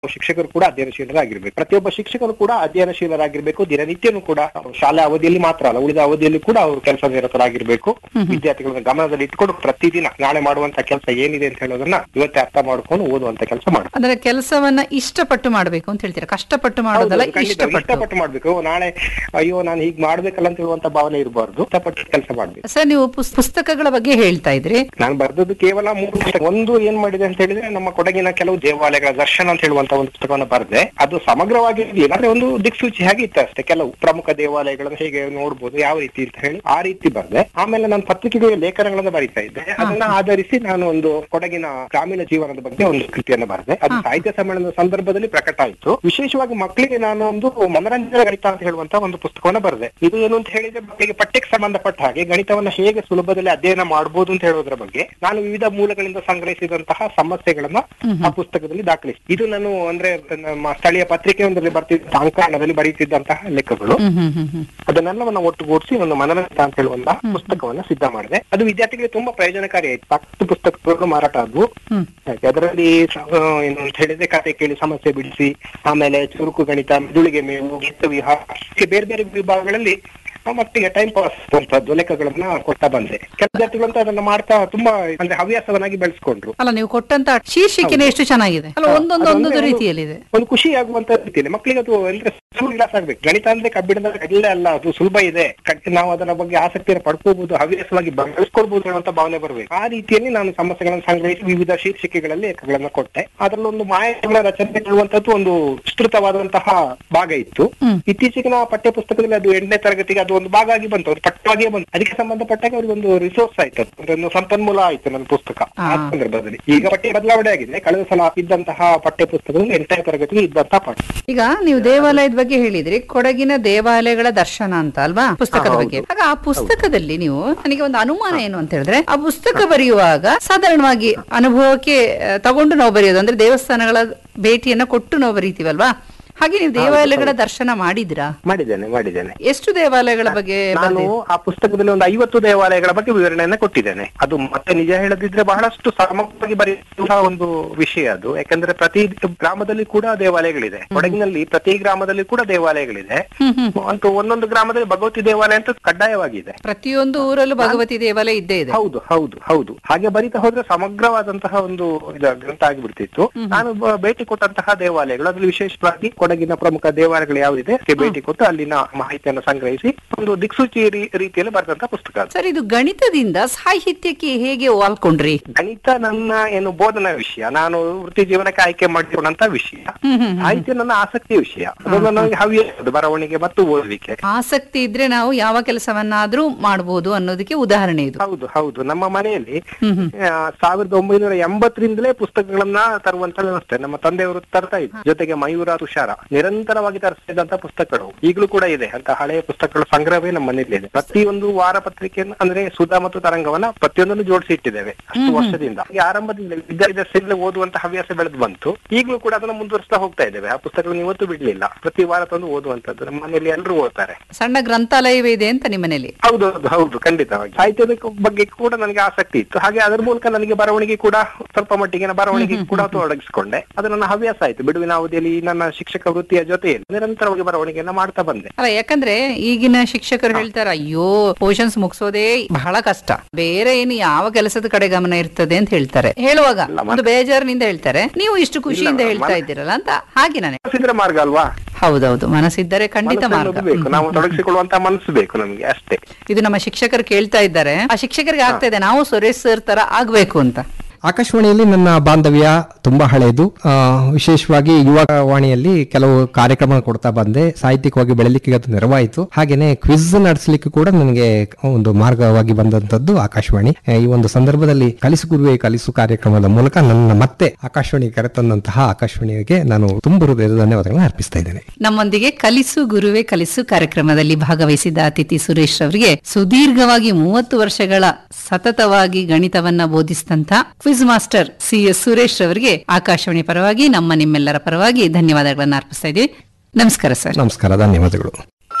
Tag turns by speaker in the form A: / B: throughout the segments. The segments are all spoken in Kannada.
A: ಶಿಕ್ಷಕರು ಕೂಡ ಅಧ್ಯಯನಶೀಲರಾಗಿರ್ಬೇಕು ಪ್ರತಿಯೊಬ್ಬ ಶಿಕ್ಷಕರು ಕೂಡ ಅಧ್ಯಯನಶೀಲರಾಗಿರ್ಬೇಕು ದಿನನಿತ್ಯನೂ ಕೂಡ ಶಾಲೆ ಅವಧಿಯಲ್ಲಿ ಮಾತ್ರ ಅಲ್ಲ ಉಳಿದ ಅವಧಿಯಲ್ಲಿ ಕೂಡ ಅವರು ಕೆಲಸ ನಿರತರಾಗಿರ್ಬೇಕು ವಿದ್ಯಾರ್ಥಿಗಳನ್ನ ಗಮನದಲ್ಲಿ ಇಟ್ಕೊಂಡು ಪ್ರತಿದಿನ ನಾಳೆ ಮಾಡುವಂತ ಕೆಲಸ ಏನಿದೆ ಅಂತ ಹೇಳೋದನ್ನ ಇವತ್ತೇ ಅರ್ಥ ಮಾಡ್ಕೊಂಡು ಓದುವಂತ ಕೆಲಸ ಮಾಡಬೇಕು
B: ಅಂದ್ರೆ ಕೆಲಸವನ್ನ ಇಷ್ಟಪಟ್ಟು ಮಾಡ್ಬೇಕು ಅಂತ ಹೇಳ್ತೀರಾ ಕಷ್ಟಪಟ್ಟು ಮಾಡೋದಲ್ಲ
A: ಹೌದು, ಖಂಡಿತ.
B: ಇಷ್ಟಪಟ್ಟು
A: ಇಷ್ಟಪಟ್ಟು ಮಾಡ್ಬೇಕು ನಾಳೆ ಅಯ್ಯೋ ನಾನು ಹೀಗ್ ಮಾಡ್ಬೇಕಲ್ಲ ಅಂತ ಹೇಳುವಂತ ಭಾವನೆ ಇರಬಾರ್ದು ಇಷ್ಟಪಟ್ಟು ಕೆಲಸ ಮಾಡ್ಬೇಕು
B: ಸರ್ ನೀವು ಪುಸ್- ಪುಸ್ತಕಗಳ ಬಗ್ಗೆ ಹೇಳ್ತಾ ಇದ್ರಿ
A: ನಾನು ಬರ್ದದ್ದು ಕೇವಲ ಮೂರು ಪುಸ್ತಕ ಒಂದು ಏನ್ ಮಾಡಿದೆ ಅಂತ ಹೇಳಿದ್ರೆ ನಮ್ಮ ಕೊಡಗಿನ ಕೆಲವು ದೇವಾಲಯಗಳ ದರ್ಶನ ಅಂತ ಹೇಳುವಂತ ಒಂದು ಪುಸ್ತಕವನ್ನು ಬರ್ದೆ ಅದು ಸಮಗ್ರವಾಗಿ ಇರ್ಲಿಲ್ಲ ಅಂದ್ರೆ ಒಂದು ದಿಕ್ಸೂಚಿ ಹಾಗೆ ಇತ್ತು ಅಷ್ಟೇ ಕೆಲವು ಪ್ರಮುಖ ದೇವಾಲಯಗಳನ್ನು ಹೇಗೆ ನೋಡ್ಬೋದು ಯಾವ ರೀತಿ ಅಂತ ಹೇಳಿ ಆ ರೀತಿ ಬರ್ದೆ ಆಮೇಲೆ ನಾನು ಪತ್ರಿಕೆಗಳ ಲೇಖನಗಳನ್ನು ಬರೀತಾ ಇದ್ದೆ ಅದನ್ನ ಆಧರಿಸಿ ನಾನು ಒಂದು ಕೊಡಗಿನ ಗ್ರಾಮೀಣ ಜೀವನದ ಬಗ್ಗೆ ಒಂದು ಕೃತಿಯನ್ನು ಬರೆದೆ ಅದು ಸಾಹಿತ್ಯ ಸಮ್ಮೇಳನದ ಸಂದರ್ಭದಲ್ಲಿ ಪ್ರಕಟ ಆಯಿತು ವಿಶೇಷವಾಗಿ ಮಕ್ಕಳಿಗೆ ನಾನು ಒಂದು ಮನರಂಜನೆ ಗಣಿತ ಅಂತ ಹೇಳುವಂತ ಒಂದು ಪುಸ್ತಕವನ್ನು ಬರೆದೆ ಇದು ಏನು ಅಂತ ಹೇಳಿದ್ರೆ ಮಕ್ಕಳಿಗೆ ಪಠ್ಯಕ್ಕೆ ಸಂಬಂಧಪಟ್ಟ ಹಾಗೆ ಗಣಿತವನ್ನ ಹೇಗೆ ಸುಲಭದಲ್ಲಿ ಅಧ್ಯಯನ ಮಾಡಬಹುದು ಅಂತ ಹೇಳೋದ್ರ ಬಗ್ಗೆ ನಾನು ವಿವಿಧ ಮೂಲಗಳಿಂದ ಸಂಗ್ರಹಿಸಿದಂತಹ ಸಮಸ್ಯೆಗಳನ್ನ ಆ ಪುಸ್ತಕದಲ್ಲಿ ದಾಖಲಿಸಿ ಇದು ನಾನು ಅಂದ್ರೆ ನಮ್ಮ ಸ್ಥಳೀಯ ಪತ್ರಿಕೆಯೊಂದರಲ್ಲಿ ಬರ್ತಿದ್ದ ಅಂಕಣದಲ್ಲಿ ಬರೀತಿದ್ದಂತಹ ಲೆಕ್ಕಗಳು
B: ಹ್ಮ್ ಹ್ಮ್ ಹ್ಮ್ ಹ್ಮ್
A: ಅದನ್ನೆಲ್ಲವನ್ನ ಒಟ್ಟುಗೂಡಿಸಿ ಒಂದು ಮನರಂಜನೆ ಅಂತ ಹೇಳುವಂತಹ ಪುಸ್ತಕವನ್ನ ಸಿದ್ಧ ಮಾಡಿದೆ ಅದು ವಿದ್ಯಾರ್ಥಿಗಳಿಗೆ ತುಂಬಾ ಪ್ರಯೋಜನಕಾರಿ ಆಯ್ತು ಸಾಕಷ್ಟು ಪುಸ್ತಕಗಳು ಮಾರಾಟ ಆದ್ವು
B: ಹ್ಮ್
A: ಹಾಗೆ ಅದರಲ್ಲಿ ಸ- ಆ, ಏನು ಅಂತ ಹೇಳಿದ್ರೆ ಕತೆ ಕೇಳಿ ಸಮಸ್ಯೆ ಬಿಡಿಸಿ ಆಮೇಲೆ ಚುರುಕು ಗಣಿತ ಮೆದುಳಿಗೆ ಮೇವು ಗೀತ ವಿಹಾರ ಹೀಗೆ ಬೇರೆ ಬೇರೆ ವಿಭಾಗಗಳಲ್ಲಿ ಆ ಮಟ್ಟಿಗೆ ಟೈಮ್ ಪಾಸ್ ಅಂತದ್ದು ಲೆಕ್ಕಗಳನ್ನ ಕೊಡ್ತಾ ಬಂದೆ ಕೆಲ ವಿದ್ಯಾರ್ಥಿಗಳಂತ ಅದನ್ನ ಮಾಡ್ತಾ ತುಂಬಾ ಅಂದ್ರೆ ಹವ್ಯಾಸವನ್ನಾಗಿ ಬೆಳೆಸ್ಕೊಂಡ್ರು
B: ಅಲ್ಲ ನೀವು ಕೊಟ್ಟಂತ ಶೀರ್ಷಿಕೆನೇ ಎಷ್ಟು ಚೆನ್ನಾಗಿದೆ ಅಲ್ಲ ಒಂದೊಂದು
A: ಅದು
B: ಒಂದೊಂದು
A: ಅಂದ್ರೆ
B: ರೀತಿಯಲ್ಲಿದೆ
A: ಒಂದು ಖುಷಿ ಆಗುವಂತ ರೀತಿಯಲ್ಲಿ ಮಕ್ಕಳಿಗೆ ಅದು ಅಂದ್ರೆ ಸುಲಭ ವಿಲಾಸ ಆಗ್ಬೇಕು ಗಣಿತ ಅಂದ್ರೆ ಕಬ್ಬಿಣದ ಕಡಲೆ ಅಲ್ಲ ಅದು ಸುಲಭ ಇದೆ ಕಟ್- ನಾವು ಅದರ ಬಗ್ಗೆ ಆಸಕ್ತಿಯನ್ನು ಪಡ್ಕೋಬಹುದು ಹವ್ಯಾಸವಾಗಿ ಬೆಳೆಸ್ಕೊಳ್ಬಹುದು ಅನ್ನುವಂತ ಭಾವನೆ ಬರಬೇಕು ಆ ರೀತಿಯಲ್ಲಿ ನಾನು ಸಮಸ್ಯೆಗಳನ್ನು ಸಂಗ್ರಹಿಸಿ ವಿವಿಧ ಶೀರ್ಷಿಕೆಗಳಲ್ಲಿ ಲೇಖಗಳನ್ನ ಕೊಟ್ಟೆ ಅದರಲ್ಲೊಂದು ಮಾಹಿತಿಗಳ ರಚನೆ ಹೇಳುವಂತದ್ದು ಒಂದು ವಿಸ್ತೃತವಾದಂತಹ ಭಾಗ ಇತ್ತು
B: ಹ್ಮ್.
A: ಇತ್ತೀಚೆಗಿನ ಪಠ್ಯ ಪುಸ್ತಕದಲ್ಲಿ ಅದು ಎಂಟನೇ ತರಗತಿಗೆ ಅದು ಒಂದು ಭಾಗ ಆಗಿ ಬಂತು ಅದು ಪಠ್ಯವಾಗಿಯೇ ಬಂತು ಅದಕ್ಕೆ ಸಂಬಂಧಪಟ್ಟಾಗ ಅವ್ರಿಗೆ ಒಂದು ರಿಸೋರ್ಸ್ ಆಯ್ತು ಅದು. ಅಂದ್ರೆ ಒಂದು ಸಂಪನ್ಮೂಲ ಆಯ್ತು ನನ್ನ ಪುಸ್ತಕ ಆ
B: ಆ.
A: ಸಂದರ್ಭದಲ್ಲಿ ಈಗ ಪಠ್ಯ ಬದಲಾವಣೆ ಆಗಿದೆ ಕಳೆದ ಸಲ ಇದ್ದಂತಹ ಪಠ್ಯ ಪುಸ್ತಕದಲ್ಲಿ ಎಂಟನೇ ತರಗತಿಗೆ ಇದ್ದಂತಹ ಪಾಠ
B: ಈಗ ನೀವು ದೇವಾಲಯದ ಬಗ್ಗೆ ಹೇಳಿದ್ರಿ ಕೊಡಗಿನ ದೇವಾಲಯಗಳ ದರ್ಶನ ಅಂತ ಅಲ್ವಾ ಪುಸ್ತಕದ
A: ಹೌದು.
B: ಬಗ್ಗೆ ಆಗ ಆ ಪುಸ್ತಕದಲ್ಲಿ ನೀವು ನನಗೆ ಒಂದು ಅನುಮಾನ ಏನು ಅಂತ ಹೇಳಿದ್ರೆ ಆ ಪುಸ್ತಕ ಬರೆಯುವಾಗ ಸಾಧಾರಣವಾಗಿ ಅನುಭವಕ್ಕೆ ಆ, ತಗೊಂಡು ನಾವು ಬರೆಯೋದು ಅಂದ್ರೆ ದೇವಸ್ಥಾನಗಳ ಭೇಟಿಯನ್ನ ಕೊಟ್ಟು ನಾವು ಬರೀತೀವಲ್ವಾ ಹಾಗೆ ನೀವು ದೇವಾಲಯಗಳ ದರ್ಶನ ಮಾಡಿದ್ರಾ
A: ಮಾಡಿದ್ದೇನೆ ಮಾಡಿದ್ದೇನೆ
B: ಎಷ್ಟು ದೇವಾಲಯಗಳ ಬಗ್ಗೆ
A: ನಾನು
B: ಬರ್ದಿದ್ರಿ?
A: ಆ ಪುಸ್ತಕದಲ್ಲಿ ಒಂದು ಐವತ್ತು ದೇವಾಲಯಗಳ ಬಗ್ಗೆ ವಿವರಣೆಯನ್ನ ಕೊಟ್ಟಿದ್ದೇನೆ ಅದು ಮತ್ತೆ ನಿಜ ಹೇಳದಿದ್ರೆ ಬಹಳಷ್ಟು ಸಮಗ್ರವಾಗಿ ಬರೆಯುವಂತಹ ಒಂದು ವಿಷಯ ಅದು ಯಾಕಂದ್ರೆ ಪ್ರತಿ ಗ್ರಾಮದಲ್ಲಿ ಕೂಡ ದೇವಾಲಯಗಳಿದೆ ಕೊಡಗಿನಲ್ಲಿ ಪ್ರತಿ ಗ್ರಾಮದಲ್ಲಿ ಕೂಡ ದೇವಾಲಯಗಳಿದೆ
B: ಹ್ಮ್ ಹ್ಮ್
A: ಅಂತೂ ಒಂದೊಂದು ಗ್ರಾಮದಲ್ಲಿ ಭಗವತಿ ದೇವಾಲಯ ಅಂತ ಕಡ್ಡಾಯವಾಗಿದೆ
B: ಪ್ರತಿಯೊಂದು ಊರಲ್ಲೂ ಭಗವತಿ ದೇವಾಲಯ ಇದ್ದೇ ಇದೆ
A: ಹೌದು ಹೌದು ಹೌದು ಹಾಗೆ ಬರಿತಾ ಹೋದ್ರೆ ಸಮಗ್ರವಾದಂತಹ ಒಂದು ಇದು ಗ್ರಂಥ ಆಗಿಬಿಡ್ತಿತ್ತು ನಾನು ಬ- ಭೇಟಿ ಕೊಟ್ಟಂತಹ ದೇವಾಲಯಗಳು ಅದ್ರಲ್ಲಿ ವಿಶೇಷವಾಗಿ ಕೊಡಗಿನ ಪ್ರಮುಖ ದೇವಾಲಯಗಳು ಯಾವಿದೆ ಅದಕ್ಕೆ ಭೇಟಿ ಕೊಟ್ಟು ಅಲ್ಲಿನ ಮಾಹಿತಿಯನ್ನು ಸಂಗ್ರಹಿಸಿ ಒಂದು ದಿಕ್ಸೂಚಿ ರೀ- ರೀತಿಯಲ್ಲಿ ಬರೆದಂತಹ ಪುಸ್ತಕ ಅದು.
B: ಸರ್ ಇದು ಗಣಿತದಿಂದ ಸಾಹಿತ್ಯಕ್ಕೆ ಹೇಗೆ ವಾಲ್ಕೊಂಡ್ರಿ
A: ಗಣಿತ ನನ್ನ ಏನು ಬೋಧನಾ ವಿಷಯ ನಾನು ವೃತ್ತಿ ಜೀವನಕ್ಕೆ ಆಯ್ಕೆ ಮಾಡಿಕೊಂಡಂತ ವಿಷಯ
B: ಹ್ಮ್ ಹ್ಮ್ ಹ್ಮ್.
A: ಸಾಹಿತ್ಯ ನನ್ನ ಆಸಕ್ತಿಯ ವಿಷಯ ಅದು ನನಗೆ ಹವ್ಯಾಸ ಬರವಣಿಗೆ ಮತ್ತು ಓದುವಿಕೆ
B: ಆಸಕ್ತಿ ಇದ್ರೆ ನಾವು ಯಾವ ಕೆಲಸವನ್ನಾದ್ರೂ ಮಾಡಬಹುದು ಅನ್ನೋದಕ್ಕೆ ಉದಾಹರಣೆ ಇದು
A: ಹೌದು ಹೌದು ನಮ್ಮ ಮನೆಯಲ್ಲಿ
B: ಹ್ಮ್ ಹ್ಮ್
A: ಆ, ಸಾವಿರದ ಒಂಬೈನೂರ ಎಂಬತ್ತರಿಂದಲೇ ಪುಸ್ತಕಗಳನ್ನ ತರುವಂತ ವ್ಯವಸ್ಥೆ ನಮ್ಮ ತಂದೆಯವರು ತರ್ತಾ ಇದ್ರು ಜೊತೆಗೆ ಮಯೂರ ತುಷಾರ ನಿರಂತರವಾಗಿ ತರಿಸ್ತಿದ್ದಂತ ಪುಸ್ತಕಗಳು ಈಗಲೂ ಕೂಡ ಇದೆ ಅಂತ ಹಳೆಯ ಪುಸ್ತಕಗಳ ಸಂಗ್ರಹವೇ ನಮ್ಮ ಮನೆಯಲ್ಲಿ ಇದೆ ಪ್ರತಿಯೊಂದು ವಾರ ಪತ್ರಿಕೆಯನ್ನು ಅಂದ್ರೆ ಸುಧಾ ಮತ್ತು ತರಂಗವನ್ನ ಪ್ರತಿಯೊಂದನ್ನು ಜೋಡಿಸಿ ಇಟ್ಟಿದ್ದೇವೆ ಅಷ್ಟು ವರ್ಷದಿಂದ ಈ ಆರಂಭದಿಂದ ವಿದ್ಯಾರ್ಥಿ ಓದುವಂತ ಹವ್ಯಾಸ ಬೆಳೆದು ಬಂತು ಈಗಲೂ ಕೂಡ ಅದನ್ನ ಮುಂದುವರಿಸ್ತಾ ಹೋಗ್ತಾ ಇದ್ದೇವೆ ಆ ಪುಸ್ತಕಗಳನ್ನು ಇವತ್ತು ಬಿಡ್ಲಿಲ್ಲ ಪ್ರತಿ ವಾರ ತಂದು ಓದುವಂತದ್ದು ನಮ್ಮ ಮನೆಯಲ್ಲಿ ಎಲ್ಲರೂ ಓದ್ತಾರೆ
B: ಸಣ್ಣ ಗ್ರಂಥಾಲಯವೇ ಇದೆ ಅಂತ ನಿಮ್ಮನೇಲಿ
A: ಹೌದು ಹೌದು ಹೌದು ಖಂಡಿತವಾಗಿ ಸಾಹಿತ್ಯದ ಬಗ್ಗೆ ಕೂಡ ನನಗೆ ಆಸಕ್ತಿ ಇತ್ತು ಹಾಗೆ ಅದರ ಮೂಲಕ ನನಗೆ ಬರವಣಿಗೆ ಕೂಡ ಸ್ವಲ್ಪ ಮಟ್ಟಿಗೆ ನಾನು ಬರವಣಿಗೆ ಕೂಡ ತೊಡಗಿಸಿಕೊಂಡೆ ಅದು ನನ್ನ ಹವ್ಯಾಸ ಆಯ್ತು ಬಿಡುವಿನ ಅವಧಿಯಲ್ಲಿ ನನ್ನ ಶಿಕ್ಷಕ ವೃತ್ತಿಯ ಜೊತೆಯಲ್ಲಿ ನಿರಂತರವಾಗಿ ಬರವಣಿಗೆಯನ್ನ ಮಾಡ್ತಾ ಬಂದೆ
B: ಅಲ್ಲ ಯಾಕಂದ್ರೆ ಈಗಿನ ಶಿಕ್ಷಕರು ಹೇಳ್ತಾರ ಅಯ್ಯೋ ಪೋಷನ್ಸ್ ಮುಗಿಸೋದೇ ಬಹಳ ಕಷ್ಟ ಬೇರೆ ಏನು ಯಾವ ಕೆಲಸದ ಕಡೆ ಗಮನ ಇರ್ತದೆ ಅಂತ ಹೇಳ್ತಾರೆ ಹೇಳುವಾಗ ಒಂದು ಬೇಜಾರಿನಿಂದ ಹೇಳ್ತಾರೆ ನೀವು ಇಷ್ಟು ಖುಷಿಯಿಂದ ಹೇಳ್ತಾ ಇದ್ದೀರಲ್ಲ ಅಂತ ಹಾಗೆ ನಾನು
A: ಸಿದ್ರ ಮಾರ್ಗ ಅಲ್ವಾ
B: ಹೌದೌದು ಮನಸ್ಸಿದ್ದರೆ ಖಂಡಿತ
A: ಮನಸ್ಸು
B: ಮಾರ್ಗ
A: ಅನ್ನೋದು ಬೇಕು ನಾವು ತೊಡಗಿಸಿಕೊಳ್ಳುವಂತ ಮನಸ್ಸು ಬೇಕು ನಮಗೆ ಅಷ್ಟೇ
B: ಇದು ನಮ್ಮ ಶಿಕ್ಷಕರು ಕೇಳ್ತಾ ಇದ್ದಾರೆ ಆ ಶಿಕ್ಷಕರಿಗೆ ಆಗ್ತಾ ಇದೆ ನಾವು ಸುರೇಶ್ ಸರ್ ತರ ಆಗ್ಬೇಕು ಅಂತ
C: ಆಕಾಶವಾಣಿಯಲ್ಲಿ ನನ್ನ ಬಾಂಧವ್ಯ ತುಂಬಾ ಹಳೆಯದು ಆ, ವಿಶೇಷವಾಗಿ ಯುವ ವಾಣಿಯಲ್ಲಿ ಕೆಲವು ಕಾರ್ಯಕ್ರಮ ಕೊಡ್ತಾ ಬಂದೆ ಸಾಹಿತ್ಯಿಕವಾಗಿ ಬೆಳಲಿಕ್ಕೆ ಅದು ನೆರವಾಯಿತು ಹಾಗೇನೆ ಕ್ವಿಜ್ ನಡೆಸಲಿಕ್ಕೆ ಕೂಡ ನನಗೆ ಒಂದು ಮಾರ್ಗವಾಗಿ ಬಂದಂತದ್ದು ಆಕಾಶವಾಣಿ ಆ, ಈ ಒಂದು ಸಂದರ್ಭದಲ್ಲಿ ಕಲಿಸು ಗುರುವೆ ಕಲಿಸು ಕಾರ್ಯಕ್ರಮದ ಮೂಲಕ ನನ್ನ ಮತ್ತೆ ಆಕಾಶವಾಣಿ ಕರೆತಂದಂತಹ ಆಕಾಶವಾಣಿಗೆ ನಾನು ತುಂಬ ಹೃದಯದ ಧನ್ಯವಾದಗಳನ್ನು ಅರ್ಪಿಸ್ತಾ ಇದ್ದೇನೆ
B: ನಮ್ಮೊಂದಿಗೆ ಕಲಿಸು ಗುರುವೆ ಕಲಿಸು ಕಾರ್ಯಕ್ರಮದಲ್ಲಿ ಭಾಗವಹಿಸಿದ ಅತಿಥಿ ಸುರೇಶ್ ಅವರಿಗೆ ಸುದೀರ್ಘವಾಗಿ ಮೂವತ್ತು ವರ್ಷಗಳ ಸತತವಾಗಿ ಗಣಿತವನ್ನ ಬೋಧಿಸಿದಂತ quiz master C S Suresh ಅವರಿಗೆ ಆಕಾಶವಾಣಿ ಪರವಾಗಿ ನಮ್ಮ ನಿಮ್ಮೆಲ್ಲರ ಪರವಾಗಿ ಧನ್ಯವಾದಗಳನ್ನು ಅರ್ಪಿಸ್ತಾ ಇದ್ದೀವಿ ನಮಸ್ಕಾರ ಸರ್
C: ನಮಸ್ಕಾರ ಧನ್ಯವಾದಗಳು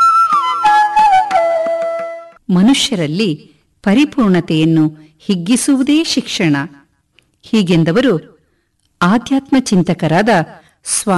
B: ಮನುಷ್ಯರಲ್ಲಿ ಪರಿಪೂರ್ಣತೆಯನ್ನು ಹಿಗ್ಗಿಸುವುದೇ ಶಿಕ್ಷಣ ಹೀಗೆಂದವರು ಆಧ್ಯಾತ್ಮ ಚಿಂತಕರಾದ ಸ್ವಾ